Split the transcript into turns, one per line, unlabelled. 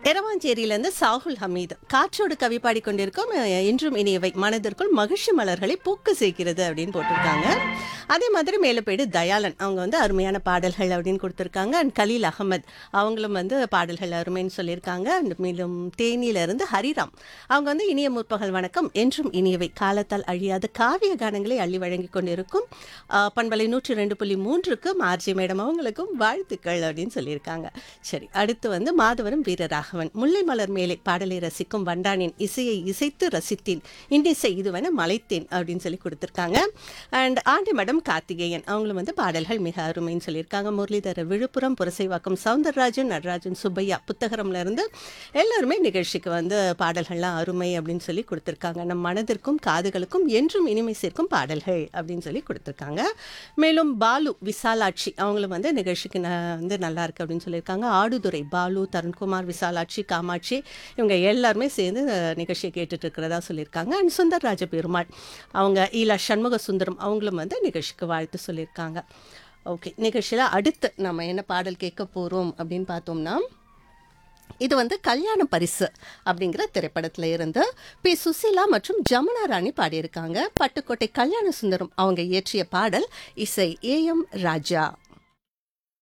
எரவாஞ்சேரியிலிருந்து சாகுல் ஹமீது காற்றோடு கவி பாடிக்கொண்டிருக்கும் அஹ், இன்றும் இனியவை மனதிற்குள் மகிழ்ச்சி மலர்களை பூக்க சேர்க்கிறது அப்படின்னு போட்டிருக்காங்க அதே மாதிரி மேலப்பேடு தயாளன் அவங்க வந்து அருமையான பாடல்கள் அப்படின்னு கொடுத்துருக்காங்க அண்ட் கலீல் அகமத் அவங்களும் வந்து பாடல்கள் அருமைன்னு சொல்லியிருக்காங்க அண்ட் மேலும் தேனியிலிருந்து ஹரிராம் அவங்க வந்து இனிய முற்பகல் வணக்கம் என்றும் இனியவை காலத்தால் அழியாத காவிய கானங்களை அள்ளி வழங்கி கொண்டிருக்கும் அஹ், பண்பலை நூற்றி ரெண்டு புள்ளி மூன்றுக்கு மார்ஜி மேடம் அவங்களுக்கும் வாழ்த்துக்கள் அப்படின்னு சொல்லியிருக்காங்க சரி அடுத்து வந்து மாதவரம் வீரராகவன் முல்லை மலர் மேலே பாடலை ரசிக்கும் வண்டானின் இசையை இசைத்து ரசித்தேன் இண்டிசை இதுவென மலைத்தேன் அப்படின்னு சொல்லி கொடுத்துருக்காங்க அண்ட் ஆண்டி மேடம் கார்த்திகேயன் அவங்களும் வந்து பாடல்கள் மிக அருமைன்னு சொல்லியிருக்காங்க முரளிதரர் விழுப்புரம் புரசைவாக்கம் சவுந்தரராஜன் நடராஜன் சுப்பையா புத்தகரம்ல இருந்து எல்லாருமே நிகழ்ச்சிக்கு வந்து பாடல்கள்லாம் அருமை அப்படின்னு சொல்லி கொடுத்துருக்காங்க நம் மனதிற்கும் காதுகளுக்கும் என்றும் இனிமை சேர்க்கும் பாடல்கள் அப்படின்னு சொல்லி கொடுத்துருக்காங்க மேலும் பாலு விசாலாட்சி அவங்களும் வந்து நிகழ்ச்சிக்கு ந- வந்து நல்லா இருக்கு அப்படின்னு சொல்லியிருக்காங்க ஆடுதுறை பாலு தருண்குமார் விசாலாட்சி காமாட்சி இவங்க எல்லாருமே சேர்ந்து அஹ், நிகழ்ச்சியை கேட்டுட்டு இருக்கிறதா சொல்லியிருக்காங்க அண்ட் சுந்தர்ராஜ பெருமாள் அவங்க ஈலா சண்முக சுந்தரம் அவங்களும் வந்து நிகழ்ச்சிக்கு வாழ்த்து சொல்லியிருக்காங்க ஓகே நிகழ்ச்சியில் அடுத்து நம்ம என்ன பாடல் கேட்க போகிறோம் அப்படின்னு பார்த்தோம்னா இது வந்து கல்யாண பரிசு அப்படிங்கிற திரைப்படத்துல இருந்து பி சுசீலா மற்றும் ஜமுனா ராணி பாடியிருக்காங்க பட்டுக்கோட்டை கல்யாண சுந்தரம் அவங்க இயற்றிய பாடல் இசை ஏ எம் ராஜா